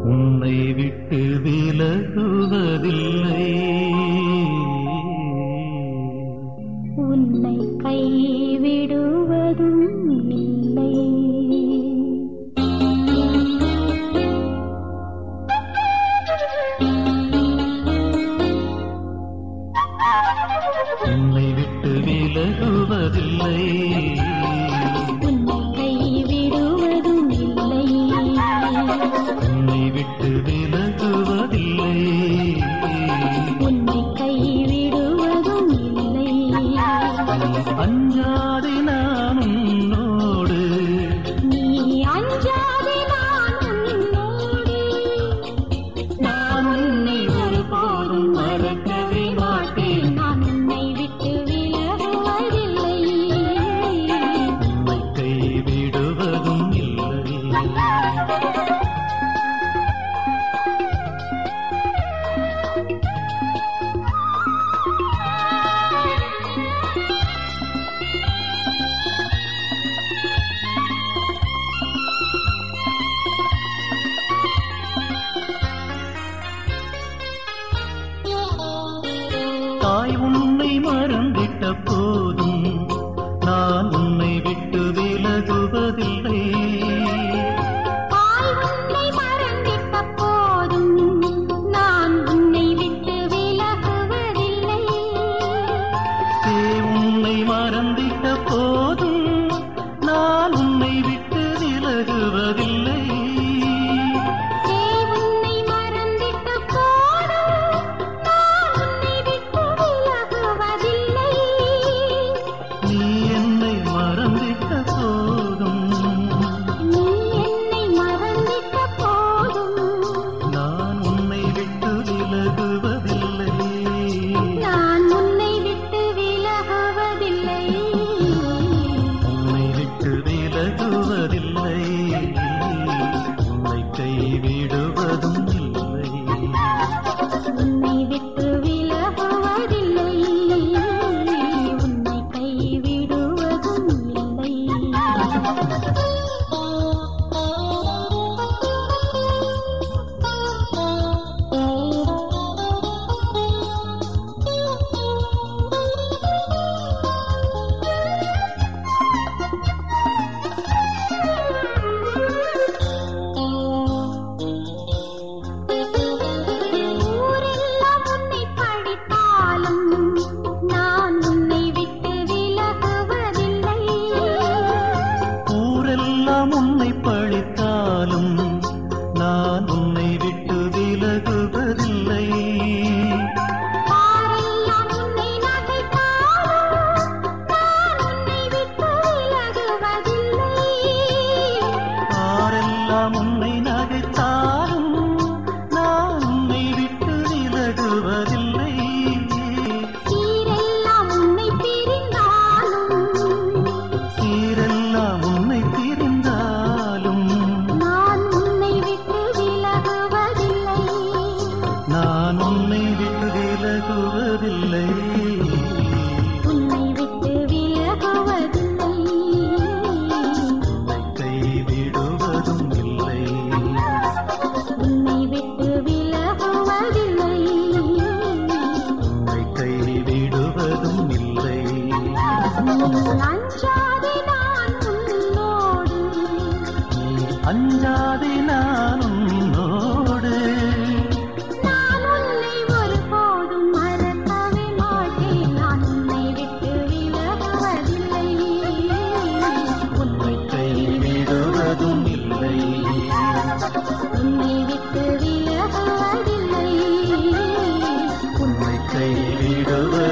உன்னை விட்டு விலகுவதில்லை உன்னை கைவிடுவதும் இல்லை உன்னை விட்டு விலகுவதில்லை உன்னை கைவிடுவதும் இல்லை உன்னை விட்டு விலகுவதில்லை உன்னை கைவிடுவதும் இல்லை அஞ்சாதே நான் உன்னோடு நீ அஞ்சாதே நான் உன்னோடு நான் உன்னை ஒருபோதும் மறக்கவே மாட்டேன் நான் உன்னை விட்டு விலகுவதில்லை உன்னை கைவிடுவதும் இல்லை தாய் உன்னை மறந்திட்ட போதும் நான் உன்னை விட்டு விலகுவதில்லை தாய் உன்னை மறந்திட்ட போதும் நான் உன்னை விட்டு விலகுவதில்லை தே உன்னை மறந்திட்ட போதும் நான் உன்னை விட்டு விலகுவதில்லை தே உன்னை மறந்திட்ட போதும் நான் உன்னை விட்டு விலகுவதில்லை நீ என்னை மறந்திட்ட போதும் நீ என்னை மறந்திட்ட போதும் நான் உன்னை விட்டு விலகுவதில்லை நான் உன்னை விட்டு விலகுவதில்லை உன்னை விட்டு விலகுவதில்லை உன்னை கைவிடுவதும் இல்லை உன்னை விட்டு விலகுவதில்லை உன்னை கைவிடுவதும் இல்லை ஊரெல்லாம் உன்னை படித்தாலும் நான் உன்னை விட்டு விலகுவதில்லை ஊரெல்லாம் உன்னை பழித்தாலும் நான் உன்னை விட்டு விலகுவதில்லை ஆரெல்லாம் உன்னை நகைத்தாலும் நான் உன்னை விட்டு விலகுவதில்லை ஆரெல்லாம் உன்னை நகைத்தாலும் நான் உன்னை விட்டு விலகுவதில்லை சீரெல்லாம் உன்னை பிரிந்தாலும் சீரெல்லாம் உன்னை பிரிந்தாலும் நான் உன்னை விட்டு விலகுவதில்லை நான் உன்னை விட்டு விலகுவதில்லை உன்னை விட்டு விலகுவதில்லை உன்னை கைவிடுவதும் இல்லை உன்னை விட்டு விலகுவதில்லை உன்னை கைவிடுவதும் இல்லை அஞ்சாதே நான் உன்னோடு நீ அஞ்சாதே நான் உன்னோடு நான் உன்னை ஒருபோதும் மறக்கவே மாட்டேன் நான் உன்னை விட்டு விலகுவதில்லை உன்னை கைவிடுவதும் இல்லை உன்னை விட்டு விலகுவதில்லை உன்னை கைவிடுவதும்